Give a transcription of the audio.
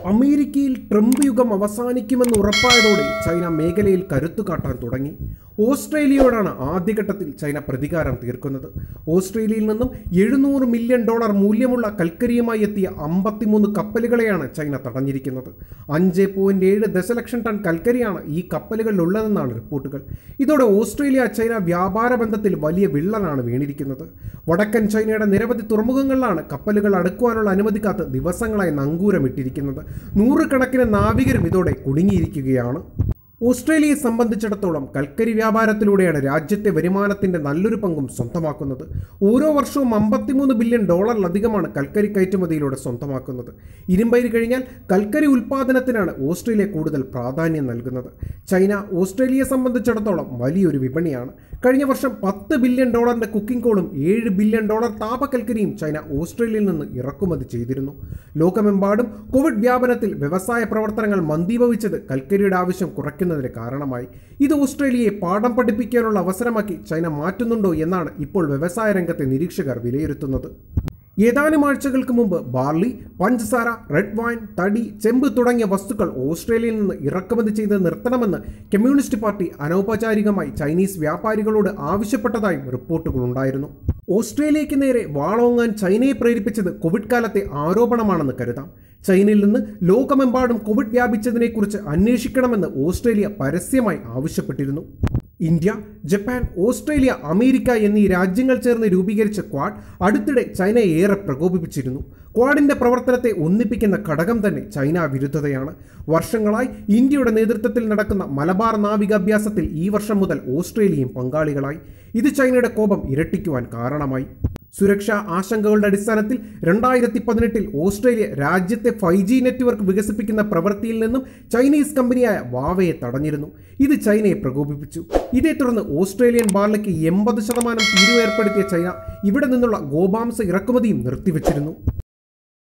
അമേരിക്കയിൽ ട്രംപ് യുഗം അവസാനിക്കുമെന്ന് ഉറപ്പായതോടെ ചൈന മേഖലയിൽ കരുത്തു കാട്ടാൻ തുടങ്ങി ഓസ്ട്രേലിയയോടാണ് ആദ്യഘട്ടത്തിൽ ചൈന പ്രതികാരം തീർക്കുന്നത് ഓസ്ട്രേലിയയിൽ നിന്നും എഴുന്നൂറ് മില്യൺ ഡോളർ മൂല്യമുള്ള കൽക്കരിയുമായി എത്തിയ അമ്പത്തിമൂന്ന് കപ്പലുകളെയാണ് ചൈന തടഞ്ഞിരിക്കുന്നത് അഞ്ച് പോയിന്റ് ഏഴ് ദശലക്ഷം ടൺ കൽക്കരിയാണ് ഈ കപ്പലുകളിലുള്ളതെന്നാണ് റിപ്പോർട്ടുകൾ ഇതോടെ ഓസ്ട്രേലിയ ചൈന വ്യാപാര ബന്ധത്തിൽ വലിയ വിള്ളലാണ് വീണിരിക്കുന്നത് വടക്കൻ ചൈനയുടെ നിരവധി തുറമുഖങ്ങളിലാണ് കപ്പലുകൾ അടുക്കുവാനുള്ള അനുമതി കാത്ത് ദിവസങ്ങളായി നങ്കൂരമിട്ടിരിക്കുന്നത് നൂറുകണക്കിന് നാവികരും ഇതോടെ കുടുങ്ങിയിരിക്കുകയാണ് ഓസ്ട്രേലിയയെ സംബന്ധിച്ചിടത്തോളം കൽക്കരി വ്യാപാരത്തിലൂടെയാണ് രാജ്യത്തെ വരുമാനത്തിന്റെ നല്ലൊരു പങ്കും സ്വന്തമാക്കുന്നത് ഓരോ വർഷവും അമ്പത്തിമൂന്ന് ബില്യൺ ഡോളറിലധികമാണ് കൽക്കരി കയറ്റുമതിയിലൂടെ സ്വന്തമാക്കുന്നത് ഇരുമ്പയിര് കഴിഞ്ഞാൽ കൽക്കരി ഉൽപ്പാദനത്തിനാണ് ഓസ്ട്രേലിയ കൂടുതൽ പ്രാധാന്യം നൽകുന്നത് ചൈന ഓസ്ട്രേലിയയെ സംബന്ധിച്ചിടത്തോളം വലിയൊരു വിപണിയാണ് കഴിഞ്ഞ വർഷം പത്ത് ബില്യൺ ഡോളറിന്റെ കുക്കിംഗ് കോളും ഏഴ് ബില്യൺ ഡോളർ താപകൽക്കരിയും ചൈന ഓസ്ട്രേലിയയിൽ നിന്ന് ഇറക്കുമതി ചെയ്തിരുന്നു ലോകമെമ്പാടും കോവിഡ് വ്യാപനത്തിൽ വ്യവസായ പ്രവർത്തനങ്ങൾ മന്ദീഭവിച്ചത് കൽക്കരിയുടെ ആവശ്യം കുറയ്ക്കുന്നതിന് കാരണമായി ഇത് ഓസ്ട്രേലിയയെ പാഠം പഠിപ്പിക്കാനുള്ള അവസരമാക്കി ചൈന മാറ്റുന്നുണ്ടോ എന്നാണ് ഇപ്പോൾ വ്യവസായ രംഗത്തെ നിരീക്ഷകർ വിലയിരുത്തുന്നത് ഏതാനും ആഴ്ചകൾക്ക് മുമ്പ് ബാർലി പഞ്ചസാര റെഡ് വൈൻ തടി ചെമ്പ് തുടങ്ങിയ വസ്തുക്കൾ ഓസ്ട്രേലിയയിൽ നിന്ന് ഇറക്കുമതി ചെയ്ത് നിർത്തണമെന്ന് കമ്മ്യൂണിസ്റ്റ് പാർട്ടി അനൗപചാരികമായി ചൈനീസ് വ്യാപാരികളോട് ആവശ്യപ്പെട്ടതായും റിപ്പോർട്ടുകളുണ്ടായിരുന്നു ഓസ്ട്രേലിയയ്ക്ക് നേരെ വാളോങ്ങാൻ ചൈനയെ പ്രേരിപ്പിച്ചത് കോവിഡ് കാലത്തെ ആരോപണമാണെന്ന് കരുതാം ചൈനയിൽ നിന്ന് ലോകമെമ്പാടും കോവിഡ് വ്യാപിച്ചതിനെക്കുറിച്ച് അന്വേഷിക്കണമെന്ന് ഓസ്ട്രേലിയ പരസ്യമായി ആവശ്യപ്പെട്ടിരുന്നു ഇന്ത്യ ജപ്പാൻ ഓസ്ട്രേലിയ അമേരിക്ക എന്നീ രാജ്യങ്ങൾ ചേർന്ന് രൂപീകരിച്ച ക്വാഡ് അടുത്തിടെ ചൈനയെ ഏറെ പ്രകോപിപ്പിച്ചിരുന്നു ക്വാഡിന്റെ പ്രവർത്തനത്തെ ഒന്നിപ്പിക്കുന്ന ഘടകം തന്നെ ചൈന വിരുദ്ധതയാണ് വർഷങ്ങളായി ഇന്ത്യയുടെ നേതൃത്വത്തിൽ നടക്കുന്ന മലബാർ നാവികാഭ്യാസത്തിൽ ഈ വർഷം മുതൽ ഓസ്ട്രേലിയയും പങ്കാളികളായി ഇത് ചൈനയുടെ കോപം ഇരട്ടിക്കുവാൻ കാരണമായി സുരക്ഷാ ആശങ്കകളുടെ അടിസ്ഥാനത്തിൽ രണ്ടായിരത്തി പതിനെട്ടിൽ ഓസ്ട്രേലിയ രാജ്യത്തെ ഫൈവ് ജി നെറ്റ്വർക്ക് വികസിപ്പിക്കുന്ന പ്രവൃത്തിയിൽ നിന്നും ചൈനീസ് കമ്പനിയായ വാവയെ തടഞ്ഞിരുന്നു ഇത് ചൈനയെ പ്രകോപിപ്പിച്ചു ഇതേ തുടർന്ന് ഓസ്ട്രേലിയൻ ബാർലയ്ക്ക് എൺപത് ശതമാനം തീരുവ ഏർപ്പെടുത്തിയ ചൈന ഇവിടെ നിന്നുള്ള ഗോമാംസ ഇറക്കുമതിയും നിർത്തിവെച്ചിരുന്നു